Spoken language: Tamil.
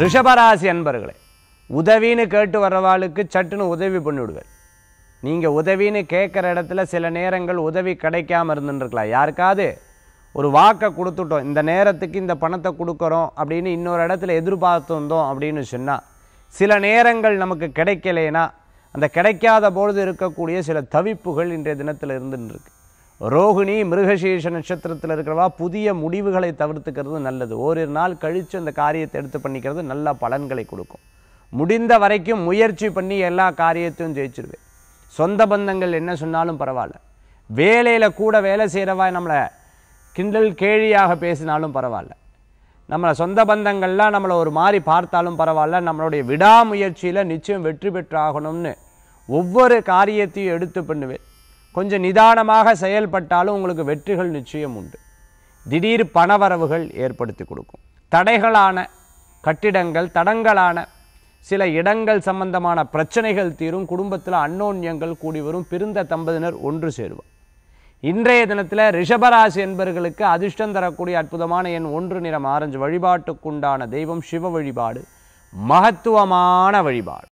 ரிஷபராசி அன்பர்களே உதவின்னு கேட்டு வர்றவாளுக்கு சட்டுன்னு உதவி பண்ணிவிடுவேன் நீங்கள் உதவின்னு கேட்குற இடத்துல சில நேரங்கள் உதவி கிடைக்காம இருந்துருக்கலாம் யாருக்காவது ஒரு வாக்கை கொடுத்துட்டோம் இந்த நேரத்துக்கு இந்த பணத்தை கொடுக்குறோம் அப்படின்னு இன்னொரு இடத்துல எதிர்பார்த்துருந்தோம் அப்படின்னு சொன்னால் சில நேரங்கள் நமக்கு கிடைக்கலைனா அந்த கிடைக்காத பொழுது இருக்கக்கூடிய சில தவிப்புகள் இன்றைய தினத்தில் இருந்துன்னு இருக்கு ரோகிணி மிருகசீஷ நட்சத்திரத்தில் இருக்கிறவா புதிய முடிவுகளை தவிர்த்துக்கிறது நல்லது ஓரிரு நாள் கழித்து அந்த காரியத்தை எடுத்து பண்ணிக்கிறது நல்ல பலன்களை கொடுக்கும் முடிந்த வரைக்கும் முயற்சி பண்ணி எல்லா காரியத்தையும் ஜெயிச்சிருவேன் சொந்த பந்தங்கள் என்ன சொன்னாலும் பரவாயில்ல வேலையில் கூட வேலை செய்கிறவா நம்மளை கிண்டல் கேலியாக பேசினாலும் பரவாயில்ல நம்மளை சொந்த பந்தங்கள்லாம் நம்மளை ஒரு மாதிரி பார்த்தாலும் பரவாயில்ல நம்மளுடைய விடாமுயற்சியில் நிச்சயம் வெற்றி பெற்றாகணும்னு ஒவ்வொரு காரியத்தையும் எடுத்து பண்ணுவேன் கொஞ்சம் நிதானமாக செயல்பட்டாலும் உங்களுக்கு வெற்றிகள் நிச்சயம் உண்டு திடீர் பணவரவுகள் ஏற்படுத்தி கொடுக்கும் தடைகளான கட்டிடங்கள் தடங்களான சில இடங்கள் சம்பந்தமான பிரச்சனைகள் தீரும் குடும்பத்தில் அன்னோன்யங்கள் கூடி வரும் பிரிந்த தம்பதியினர் ஒன்று சேருவார் இன்றைய தினத்தில் ரிஷபராசி என்பவர்களுக்கு அதிர்ஷ்டம் தரக்கூடிய அற்புதமான எண் ஒன்று நிறம் ஆரஞ்சு வழிபாட்டுக்குண்டான தெய்வம் சிவ வழிபாடு மகத்துவமான வழிபாடு